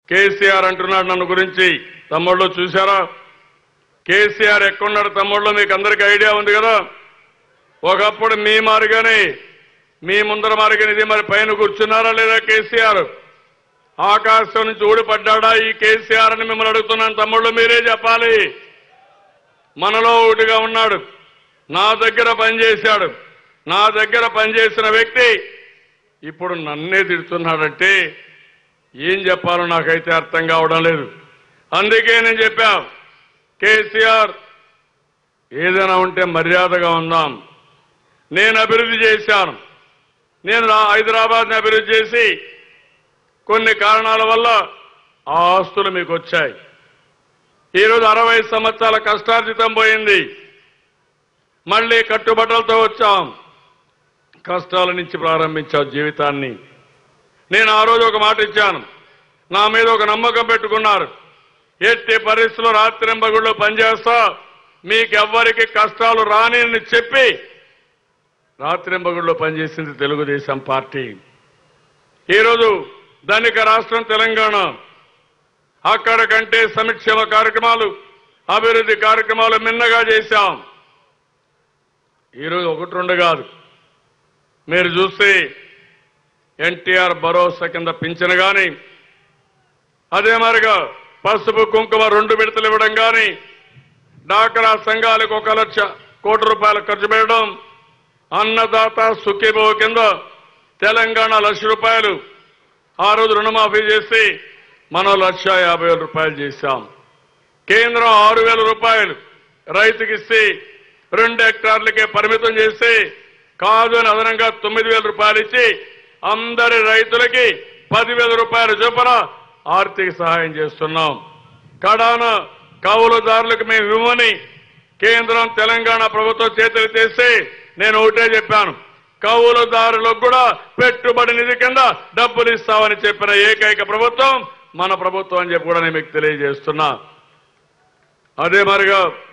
కేసీఆర్ అంటున్నాడు నన్ను గురించి తమ్ముళ్ళు చూశారా కేసీఆర్ ఎక్కడున్నాడు తమ్ముళ్ళు మీకు అందరికీ ఐడియా ఉంది కదా ఒకప్పుడు మీ మారిగానే మీ ముందర మారిగానే ఇది మరి పైన కూర్చున్నారా లేదా కేసీఆర్ ఆకాశం నుంచి ఊడిపడ్డాడా ఈ కేసీఆర్ అని మిమ్మల్ని అడుగుతున్నాను తమ్ముళ్ళు మీరే చెప్పాలి మనలో ఒకటిగా ఉన్నాడు నా దగ్గర పనిచేశాడు నా దగ్గర పనిచేసిన వ్యక్తి ఇప్పుడు నన్నే తిడుతున్నాడంటే ఏం చెప్పాలో నాకైతే అర్థం కావడం లేదు అందుకే నేను చెప్పా కేసీఆర్ ఏదైనా ఉంటే మర్యాదగా ఉందాం నేను అభివృద్ధి చేశాను నేను రా- హైదరాబాద్ని అభివృద్ధి చేసి కొన్ని కారణాల వల్ల ఆ ఆస్తులు మీకు వచ్చాయి ఈరోజు అరవై సంవత్సరాల కష్టార్జితం పోయింది మళ్ళీ కట్టుబట్టలతో వచ్చాం కష్టాల నుంచి ప్రారంభించాం జీవితాన్ని నేను ఆ రోజు ఒక మాట ఇచ్చాను నా మీద ఒక నమ్మకం పెట్టుకున్నారు ఎట్టి పరిస్థితుల్లో రాత్రింబగుళ్ళు పనిచేస్తా మీకెవ్వరికి కష్టాలు రాని అని చెప్పి రాత్రింబగుళ్ళు పనిచేసింది తెలుగుదేశం పార్టీ ఈరోజు ధనిక రాష్ట్రం తెలంగాణ అక్కడ కంటే సంక్షేమ కార్యక్రమాలు అభివృద్ధి కార్యక్రమాలు మిన్నగా చేశాం ఈరోజు ఒకటి రెండు కాదు మీరు చూస్తే ఎన్టీఆర్ భరోసా కింద పింఛను కానీ అదే మరిగా పసుపు కుంకుమ రెండు విడతలు ఇవ్వడం కానీ డాక్రా సంఘాలకు ఒక లక్ష కోటి రూపాయలు ఖర్చు పెట్టడం అన్నదాత సుఖీభో కింద తెలంగాణ లక్ష రూపాయలు ఆ రోజు రుణమాఫీ చేసి మనం లక్ష యాభై వేల రూపాయలు చేశాం కేంద్రం ఆరు వేల రూపాయలు రైతుకి ఇస్తే రెండు హెక్టార్లకే పరిమితం చేసి కాదు అని అదనంగా తొమ్మిది వేల రూపాయలు ఇచ్చి అందరి రైతులకి పదివేల రూపాయల చొప్పున ఆర్థిక సహాయం చేస్తున్నాం కడాన కౌలుదారులకు మేము ఇవ్వని కేంద్రం తెలంగాణ ప్రభుత్వం చేతులు తీసి నేను ఒకటే చెప్పాను కౌలుదారులకు కూడా పెట్టుబడి నిధి కింద డబ్బులు ఇస్తామని చెప్పిన ఏకైక ప్రభుత్వం మన ప్రభుత్వం అని చెప్పి కూడా నేను మీకు తెలియజేస్తున్నా అదే మరిగా